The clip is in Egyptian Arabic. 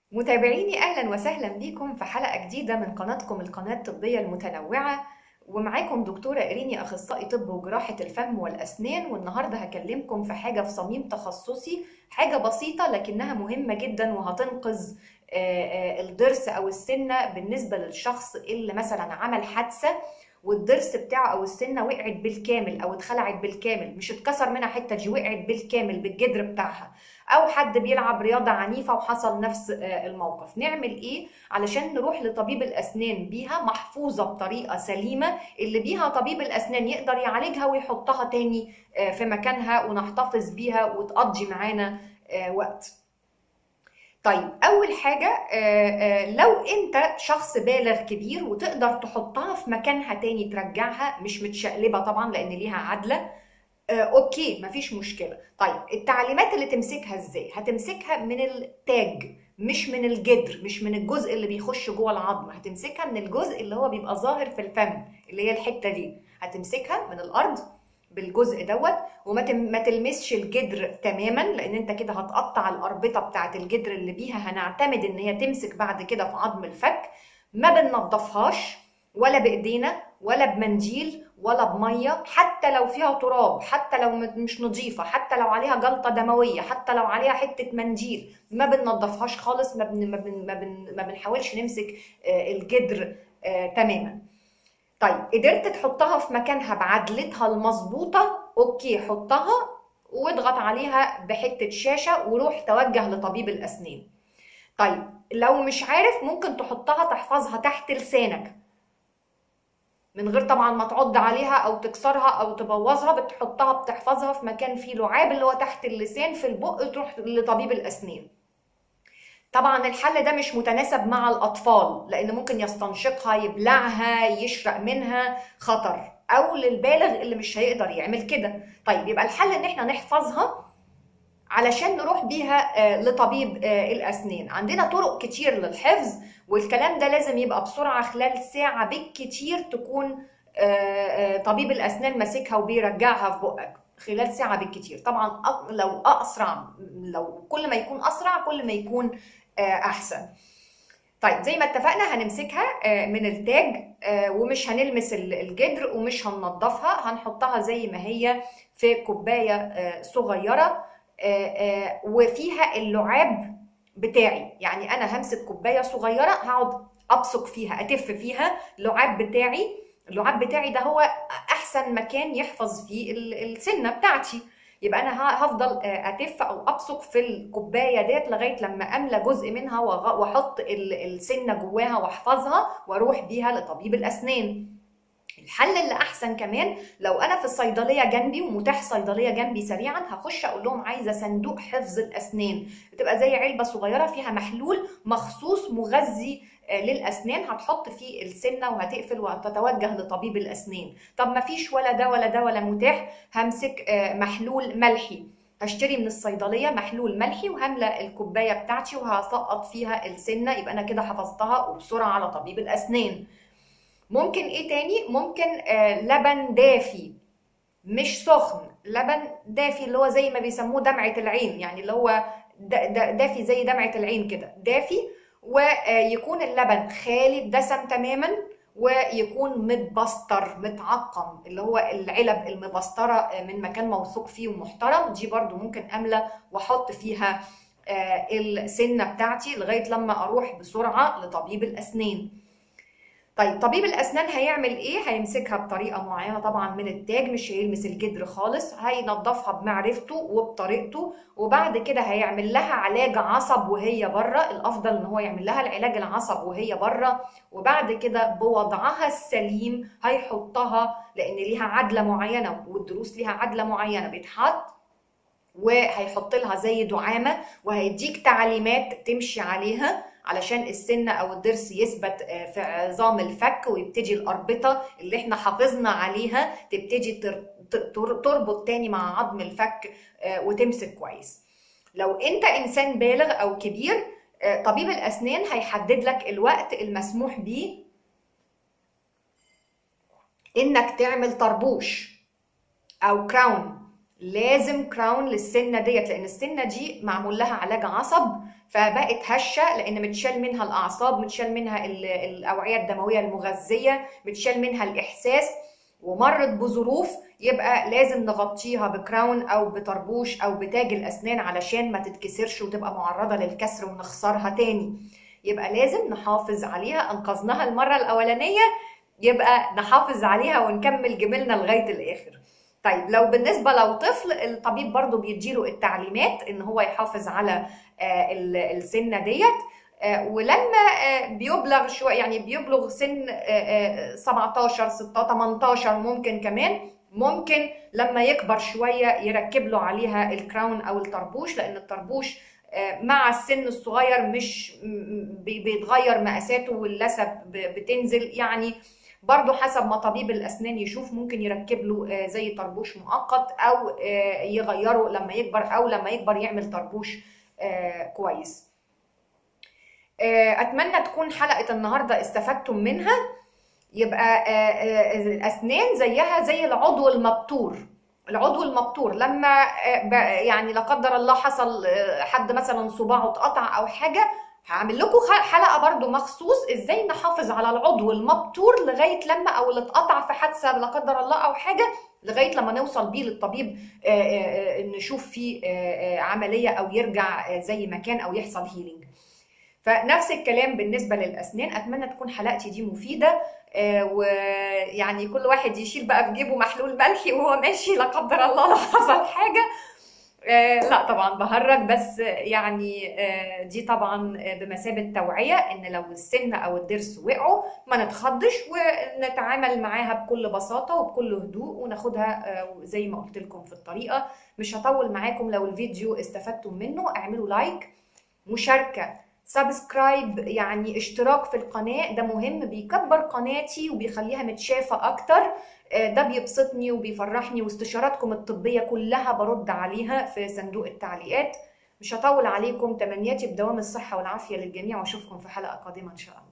متابعيني اهلا وسهلا بيكم في حلقه جديده من قناتكم القناه الطبيه المتنوعه ومعاكم دكتوره إريني اخصائي طب وجراحه الفم والاسنان والنهارده هكلمكم في حاجه في صميم تخصصي حاجه بسيطه لكنها مهمه جدا وهتنقذ آه، آه، الضرس او السنه بالنسبه للشخص اللي مثلا عمل حادثه والضرس بتاعه او السنه وقعت بالكامل او اتخلعت بالكامل مش اتكسر منها حته دي وقعت بالكامل بالجدر بتاعها او حد بيلعب رياضه عنيفه وحصل نفس آه، الموقف نعمل ايه علشان نروح لطبيب الاسنان بيها محفوظه بطريقه سليمه اللي بيها طبيب الاسنان يقدر يعالجها ويحطها تاني آه، في مكانها ونحتفظ بيها وتقضي معانا آه، وقت طيب اول حاجه آه، آه، لو انت شخص بالغ كبير وتقدر تحطها في مكانها تاني ترجعها مش متشقلبه طبعا لان ليها عدله آه، اوكي مفيش مشكله طيب التعليمات اللي تمسكها ازاي هتمسكها من التاج مش من الجدر مش من الجزء اللي بيخش جوه العظم هتمسكها من الجزء اللي هو بيبقى ظاهر في الفم اللي هي الحته دي هتمسكها من الارض بالجزء دوت وما تم- ما تلمسش الجدر تماما لان انت كده هتقطع الاربطه بتاعه الجدر اللي بيها هنعتمد ان هي تمسك بعد كده في عظم الفك ما بننضفهاش ولا بايدينا ولا بمنديل ولا بميه حتى لو فيها تراب حتى لو م- مش نظيفه حتى لو عليها جلطه دمويه حتى لو عليها حته منديل ما بننضفهاش خالص ما, بن ما, بن ما, بن ما بنحاولش نمسك آه، الجدر آه، تماما طيب قدرت تحطها في مكانها بعدلتها المظبوطه اوكي حطها واضغط عليها بحته شاشه وروح توجه لطبيب الاسنان طيب لو مش عارف ممكن تحطها تحفظها تحت لسانك من غير طبعا ما تعض عليها او تكسرها او تبوظها بتحطها بتحفظها في مكان فيه لعاب اللي هو تحت اللسان في البق تروح لطبيب الاسنان طبعا الحل ده مش متناسب مع الاطفال لان ممكن يستنشقها يبلعها يشرق منها خطر او للبالغ اللي مش هيقدر يعمل كده طيب يبقى الحل ان احنا نحفظها علشان نروح بيها آه، لطبيب آه، الاسنان عندنا طرق كتير للحفظ والكلام ده لازم يبقى بسرعه خلال ساعه بالكتير تكون آه، آه، طبيب الاسنان ماسكها وبيرجعها في بقك خلال ساعه بالكتير طبعا أق- لو اسرع لو كل ما يكون اسرع كل ما يكون آه، احسن طيب زي ما اتفقنا هنمسكها آه، من التاج آه، ومش هنلمس ال- الجدر ومش هننضفها هنحطها زي ما هي في كوبايه آه، صغيره آه، آه، وفيها اللعاب بتاعي يعني انا همسك كوبايه صغيره هقعد ابصق فيها اتف فيها اللعاب بتاعي اللعاب بتاعي ده هو احسن مكان يحفظ فيه ال- السنه بتاعتي يبقى انا ه- هفضل آه، اتف او ابصق في الكوبايه ديت لغايه لما املى جزء منها وأغ- واحط ال- السنه جواها واحفظها واروح بيها لطبيب الاسنان الحل اللي احسن كمان لو انا في الصيدليه جنبي ومتاح صيدليه جنبي سريعا هخش اقول لهم عايزه صندوق حفظ الاسنان بتبقى زي علبه صغيره فيها محلول مخصوص مغذي آه، للاسنان هتحط فيه السنه وهتقفل وهتتوجه لطبيب الاسنان طب ما فيش ولا ده ولا ده ولا متاح همسك آه، محلول ملحي هشتري من الصيدليه محلول ملحي وهملى الكوبايه بتاعتي وهسقط فيها السنه يبقى انا كده حفظتها وبسرعه على طبيب الاسنان ممكن ايه تاني ممكن آه لبن دافي مش سخن لبن دافي اللي هو زي ما بيسموه دمعة العين يعني اللي هو د- د- دافي زي دمعة العين كده دافي ويكون اللبن خالي الدسم تماما ويكون متبستر متعقم اللي هو العلب المبسترة آه، من مكان موثوق فيه ومحترم دي برضو ممكن أملى وأحط فيها آه، السنة بتاعتي لغاية لما أروح بسرعة لطبيب الأسنان طيب طبيب الاسنان هيعمل ايه هيمسكها بطريقه معينه طبعا من التاج مش هيلمس الجدر خالص هينضفها بمعرفته وبطريقته وبعد كده هيعمل لها علاج عصب وهي بره الافضل ان هو يعمل لها العلاج العصب وهي بره وبعد كده بوضعها السليم هيحطها لان ليها عدله معينه والضروس ليها عدله معينه بيتحط وهيحط لها زي دعامه وهيديك تعليمات تمشي عليها علشان السنة أو الضرس يثبت آه، في عظام الفك ويبتدي الأربطة اللي احنا حافظنا عليها تبتدي تر- تر- تربط تاني مع عظم الفك آه، وتمسك كويس لو انت انسان بالغ او كبير آه، طبيب الاسنان هيحدد لك الوقت المسموح بيه انك تعمل طربوش او كراون لازم كراون للسنه ديت لان السنه دي معمول لها علاج عصب فبقت هشه لان متشال منها الاعصاب متشال منها الاوعيه الدمويه المغذيه متشال منها الاحساس ومرت بظروف يبقى لازم نغطيها بكراون او بطربوش او بتاج الاسنان علشان ما تتكسرش وتبقى معرضه للكسر ونخسرها تاني يبقى لازم نحافظ عليها انقذناها المره الاولانيه يبقى نحافظ عليها ونكمل جميلنا لغايه الاخر طيب لو بالنسبه لو طفل الطبيب برضو بيديله التعليمات ان هو يحافظ على السنه ديت ولما بيبلغ شويه يعني بيبلغ سن 17 16 18 ممكن كمان ممكن لما يكبر شويه يركب له عليها الكراون او الطربوش لان الطربوش مع السن الصغير مش بيتغير مقاساته واللثه بتنزل يعني برضه حسب ما طبيب الاسنان يشوف ممكن يركب له زي طربوش مؤقت او يغيره لما يكبر او لما يكبر يعمل طربوش كويس اتمنى تكون حلقه النهارده استفدتم منها يبقى الاسنان زيها زي العضو المبتور العضو المبتور لما يعني لا قدر الله حصل حد مثلا صباعه اتقطع او حاجه هعمل لكم حلقه برضو مخصوص ازاي نحافظ على العضو المبتور لغايه لما او اللي اتقطع في حادثه لا قدر الله او حاجه لغايه لما نوصل بيه للطبيب نشوف فيه عمليه او يرجع زي ما كان او يحصل هيلينج فنفس الكلام بالنسبه للاسنان اتمنى تكون حلقتي دي مفيده ويعني كل واحد يشيل بقى في جيبه محلول ملحي وهو ماشي لا قدر الله لو حصل حاجه لا طبعا بهرج بس يعني دي طبعا بمثابه توعيه ان لو السن او الضرس وقعوا ما نتخضش ونتعامل معاها بكل بساطه وبكل هدوء وناخدها زي ما قلت لكم في الطريقه مش هطول معاكم لو الفيديو استفدتم منه اعملوا لايك مشاركه سبسكرايب يعني اشتراك في القناة ده مهم بيكبر قناتي وبيخليها متشافة أكتر ده بيبسطني وبيفرحني واستشاراتكم الطبية كلها برد عليها في صندوق التعليقات مش هطول عليكم تمنياتي بدوام الصحة والعافية للجميع واشوفكم في حلقة قادمة إن شاء الله